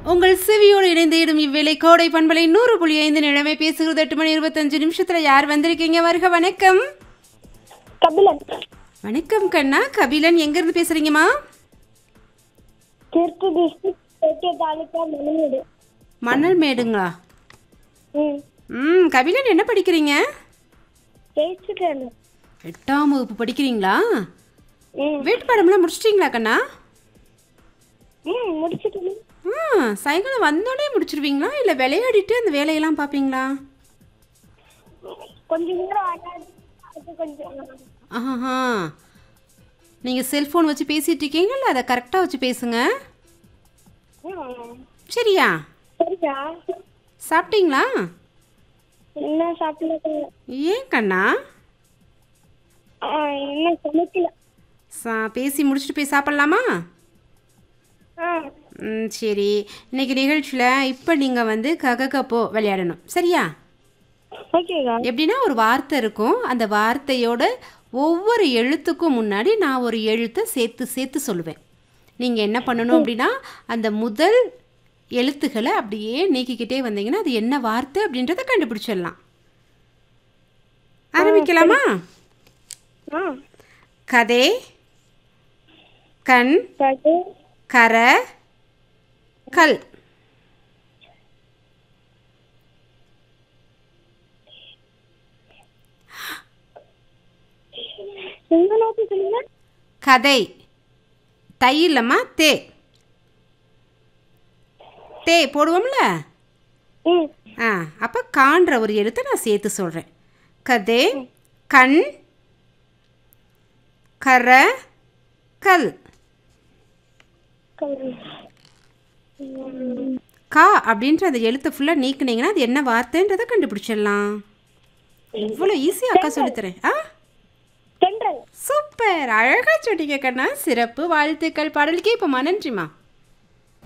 உங்கள் செவியோடு இணைந்திடும் இவ்வேளை கோடை பண்பலை நூறு புள்ளி ஐந்து நிலைமை பேசுகிறது எட்டு மணி இருபத்தஞ்சு நிமிஷத்துல யார் வந்திருக்கீங்க வருக வணக்கம் கபிலன் வணக்கம் கண்ணா கபிலன் எங்க இருந்து பேசுறீங்கம்மா திருச்சி டிஸ்ட்ரிக்ட் பெட்டிய தாலுக்கா மணிமேடு மணல் மேடுங்களா ம் ம் கபிலன் என்ன படிக்கிறீங்க ஜெயிச்சுட்டேன் எட்டாம் வகுப்பு படிக்கிறீங்களா ம் வீட்டு பாடம்லாம் முடிச்சிட்டிங்களா கண்ணா ம் முடிச்சுட்டேன் ஆ சாயங்காலம் வந்தோடனே முடிச்சிருவீங்களா இல்லை விளையாடிட்டு அந்த வேலையெல்லாம் பார்ப்பீங்களா கொஞ்சம் நேரம் ஆகாது அது கொஞ்சம் ஆஹா நீங்கள் செல்ஃபோன் வச்சு பேசிட்டு இருக்கீங்கல்ல அதை கரெக்டாக வச்சு பேசுங்க ம் சரியா சரியா சாப்பிட்டீங்களா என்ன சாப்பிடல ஏன் கண்ணா ஆ, என்ன சமைக்கல சா பேசி முடிச்சுட்டு போய் சாப்பிட்லாமா ஆ ம் சரி இன்னைக்கு நிகழ்ச்சியில் இப்போ நீங்கள் வந்து கககப்போ விளையாடணும் சரியா ஓகேக்கா எப்படின்னா ஒரு வார்த்தை இருக்கும் அந்த வார்த்தையோட ஒவ்வொரு எழுத்துக்கும் முன்னாடி நான் ஒரு எழுத்தை சேர்த்து சேர்த்து சொல்லுவேன் நீங்கள் என்ன பண்ணணும் அப்படின்னா அந்த முதல் எழுத்துக்களை அப்படியே நீக்கிக்கிட்டே வந்தீங்கன்னா அது என்ன வார்த்தை அப்படின்றத கண்டுபிடிச்சிடலாம் ஆரம்பிக்கலாமா ஆ கதை கண் சரி கர கல் எங்க நோக்கி சொல்லுங்க கதை தை இல்லைம்மா தே தே போடுவோம்ல ம் ஆ அப்போ காண்ற ஒரு எழுத்தை நான் சேர்த்து சொல்கிறேன் கதே கண் கர கல் கல். ம். கா அப்படின்ற அந்த எழுத்தை ஃபுல்லாக நீக்குனீங்கன்னா அது என்ன வார்த்தைன்றதை கண்டுபிடிச்சிடலாம் இவ்வளோ ஈஸியாக அக்கா சொல்லித்தரேன் ஆ தென்றல் சூப்பர் அழகாக சொன்னீங்க கண்ணா சிறப்பு வாழ்த்துக்கள் பாடலுக்கே இப்போ நன்றிம்மா